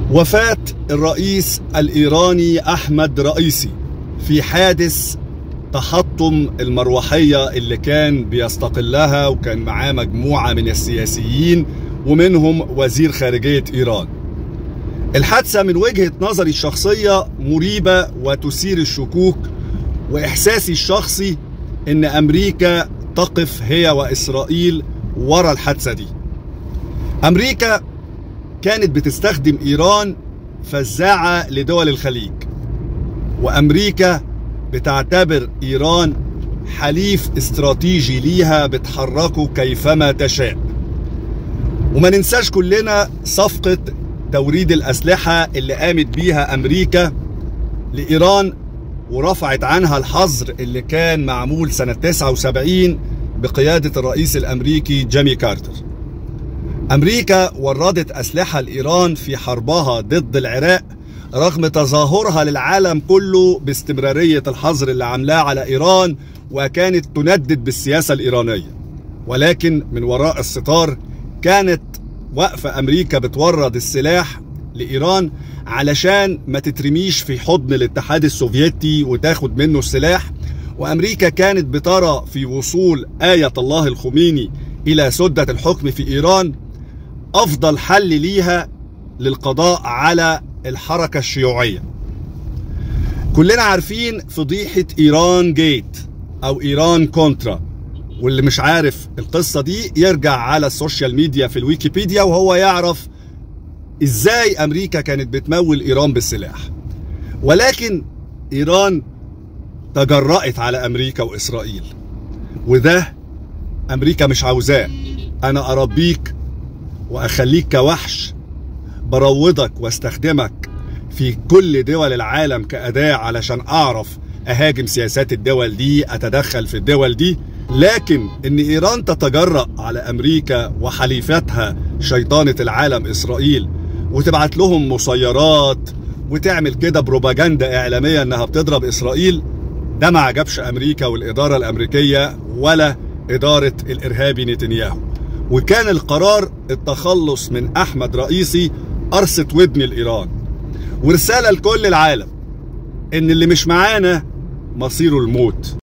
وفاة الرئيس الإيراني أحمد رئيسي في حادث تحطم المروحية اللي كان بيستقلها وكان معاه مجموعة من السياسيين ومنهم وزير خارجية إيران الحادثة من وجهة نظري الشخصية مريبة وتثير الشكوك وإحساسي الشخصي إن أمريكا تقف هي وإسرائيل ورا الحادثة دي أمريكا كانت بتستخدم إيران فزاعة لدول الخليج وأمريكا بتعتبر إيران حليف استراتيجي ليها بتحركه كيفما تشاء وما ننساش كلنا صفقة توريد الأسلحة اللي قامت بيها أمريكا لإيران ورفعت عنها الحظر اللي كان معمول سنة 79 بقيادة الرئيس الأمريكي جيمي كارتر أمريكا وردت أسلحة لإيران في حربها ضد العراق رغم تظاهرها للعالم كله باستمرارية الحظر اللي عاملاه على إيران وكانت تندد بالسياسة الإيرانية ولكن من وراء الستار كانت واقفة أمريكا بتورد السلاح لإيران علشان ما تترميش في حضن الاتحاد السوفيتي وتاخد منه السلاح وأمريكا كانت بترى في وصول آية الله الخميني إلى سدة الحكم في إيران أفضل حل ليها للقضاء على الحركة الشيوعية كلنا عارفين فضيحة إيران جيت أو إيران كونترا واللي مش عارف القصة دي يرجع على السوشيال ميديا في الويكيبيديا وهو يعرف ازاي امريكا كانت بتمول ايران بالسلاح ولكن ايران تجرأت على امريكا واسرائيل وده امريكا مش عاوزاه انا اربيك واخليك كوحش بروضك واستخدمك في كل دول العالم كأداة علشان اعرف اهاجم سياسات الدول دي اتدخل في الدول دي لكن ان ايران تتجرأ على امريكا وحليفتها شيطانة العالم اسرائيل وتبعت لهم مسيرات وتعمل كده بروباجندا اعلاميه انها بتضرب اسرائيل ده ما عجبش امريكا والاداره الامريكيه ولا اداره الارهابي نتنياهو وكان القرار التخلص من احمد رئيسي قرصه ودن الايران ورساله لكل العالم ان اللي مش معانا مصيره الموت